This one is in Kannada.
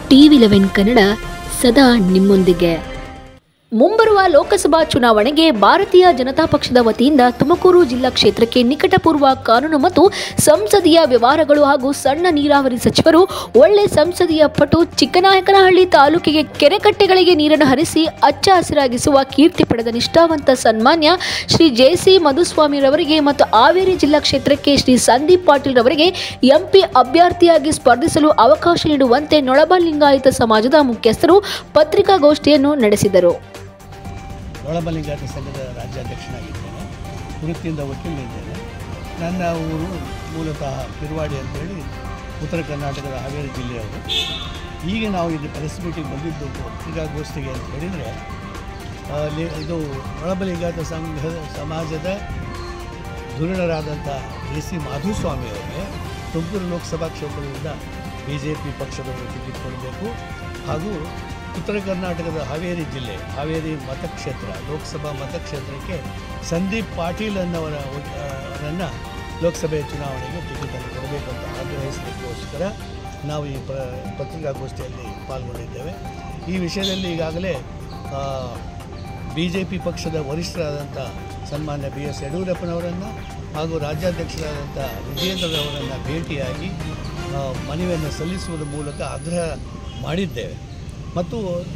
ಟಿವಿ ಲೆವೆನ್ ಕನ್ನಡ ಸದಾ ನಿಮ್ಮೊಂದಿಗೆ ಮುಂಬರುವ ಲೋಕಸಭಾ ಚುನಾವಣೆಗೆ ಭಾರತೀಯ ಜನತಾ ಪಕ್ಷದ ವತಿಯಿಂದ ತುಮಕೂರು ಜಿಲ್ಲಾ ಕ್ಷೇತ್ರಕ್ಕೆ ನಿಕಟಪೂರ್ವ ಕಾನೂನು ಮತ್ತು ಸಂಸದೀಯ ವ್ಯವಹಾರಗಳು ಹಾಗೂ ಸಣ್ಣ ನೀರಾವರಿ ಸಚಿವರು ಒಳ್ಳೆ ಸಂಸದೀಯ ಪಟು ಚಿಕ್ಕನಾಯಕನಹಳ್ಳಿ ತಾಲೂಕಿಗೆ ಕೆರೆಕಟ್ಟೆಗಳಿಗೆ ನೀರನ್ನು ಹರಿಸಿ ಹಚ್ಚ ಹಸಿರಾಗಿಸುವ ಕೀರ್ತಿ ಪಡೆದ ನಿಷ್ಠಾವಂತ ಸನ್ಮಾನ್ಯ ಶ್ರೀ ಜೆ ಸಿ ಮಧುಸ್ವಾಮಿರವರಿಗೆ ಮತ್ತು ಹಾವೇರಿ ಜಿಲ್ಲಾ ಕ್ಷೇತ್ರಕ್ಕೆ ಶ್ರೀ ಸಂದೀಪ್ ಪಾಟೀಲ್ ರವರಿಗೆ ಎಂಪಿ ಅಭ್ಯರ್ಥಿಯಾಗಿ ಸ್ಪರ್ಧಿಸಲು ಅವಕಾಶ ನೀಡುವಂತೆ ನೊಳಬ ಲಿಂಗಾಯತ ಸಮಾಜದ ಮುಖ್ಯಸ್ಥರು ಪತ್ರಿಕಾಗೋಷ್ಠಿಯನ್ನು ನಡೆಸಿದರು ಒಳಬಲಿಂಗಾಯತ ಸಂಘದ ರಾಜ್ಯಾಧ್ಯಕ್ಷನಾಗಿದ್ದೇನೆ ವೃತ್ತಿಯಿಂದ ವಕೀಲನಿದ್ದೇನೆ ನನ್ನ ಊರು ಮೂಲತಃ ಪಿರ್ವಾಡಿ ಅಂತೇಳಿ ಉತ್ತರ ಕರ್ನಾಟಕದ ಹಾವೇರಿ ಜಿಲ್ಲೆಯವರು ಈಗ ನಾವು ಇಲ್ಲಿ ಪ್ರೆಸ್ ಮೀಟಿಂಗ್ ಬಂದಿದ್ದು ಪತ್ರಿಕಾಗೋಷ್ಠಿಗೆ ಅಂತ ಹೇಳಿದರೆ ಆ, ಲಿ- ಇದು ಒಳಬಲಿಂಗಾಯತ ಸಂಘ ಸಮಾಜದ ಧುರೀಣರಾದಂಥ ಎ ಸಿ ಮಾಧುಸ್ವಾಮಿ ಅವರಿಗೆ ತುಮಕೂರು ಲೋಕಸಭಾ ಕ್ಷೇತ್ರದಿಂದ ಬಿ ಜೆ ಪಿ ಪಕ್ಷದವರು ಟಿಕೆಟ್ ಕೊಡಬೇಕು ಹಾಗೂ ಉತ್ತರ ಕರ್ನಾಟಕದ ಹಾವೇರಿ ಜಿಲ್ಲೆ ಹಾವೇರಿ ಮತಕ್ಷೇತ್ರ ಲೋಕಸಭಾ ಮತಕ್ಷೇತ್ರಕ್ಕೆ ಸಂದೀಪ್ ಪಾಟೀಲ್ ಅನ್ನವರ ಅವರನ್ನು ಲೋಕಸಭೆ ಚುನಾವಣೆಗೆ ಟಿಕೆಟನ್ನು ಕೊಡಬೇಕಂತ ಆಗ್ರಹಿಸಲಿಕ್ಕೋಸ್ಕರ ನಾವು ಈ ಪ್ರ ಪತ್ರಿಕಾಗೋಷ್ಠಿಯಲ್ಲಿ ಪಾಲ್ಗೊಂಡಿದ್ದೇವೆ ಈ ವಿಷಯದಲ್ಲಿ ಈಗಾಗಲೇ ಬಿ ಜೆ ಪಿ ಪಕ್ಷದ ವರಿಷ್ಠರಾದಂಥ ಸನ್ಮಾನ್ಯ ಬಿ ಎಸ್ ಯಡಿಯೂರಪ್ಪನವರನ್ನು ಹಾಗೂ ರಾಜ್ಯಾಧ್ಯಕ್ಷರಾದಂಥ ವಿಜೇಂದ್ರರವರನ್ನು ಭೇಟಿಯಾಗಿ ಆ, ಮನವಿಯನ್ನು ಸಲ್ಲಿಸುವುದರ ಮೂಲಕ ಆಗ್ರಹ ಮಾಡಿದ್ದೇವೆ ಮತ್ತು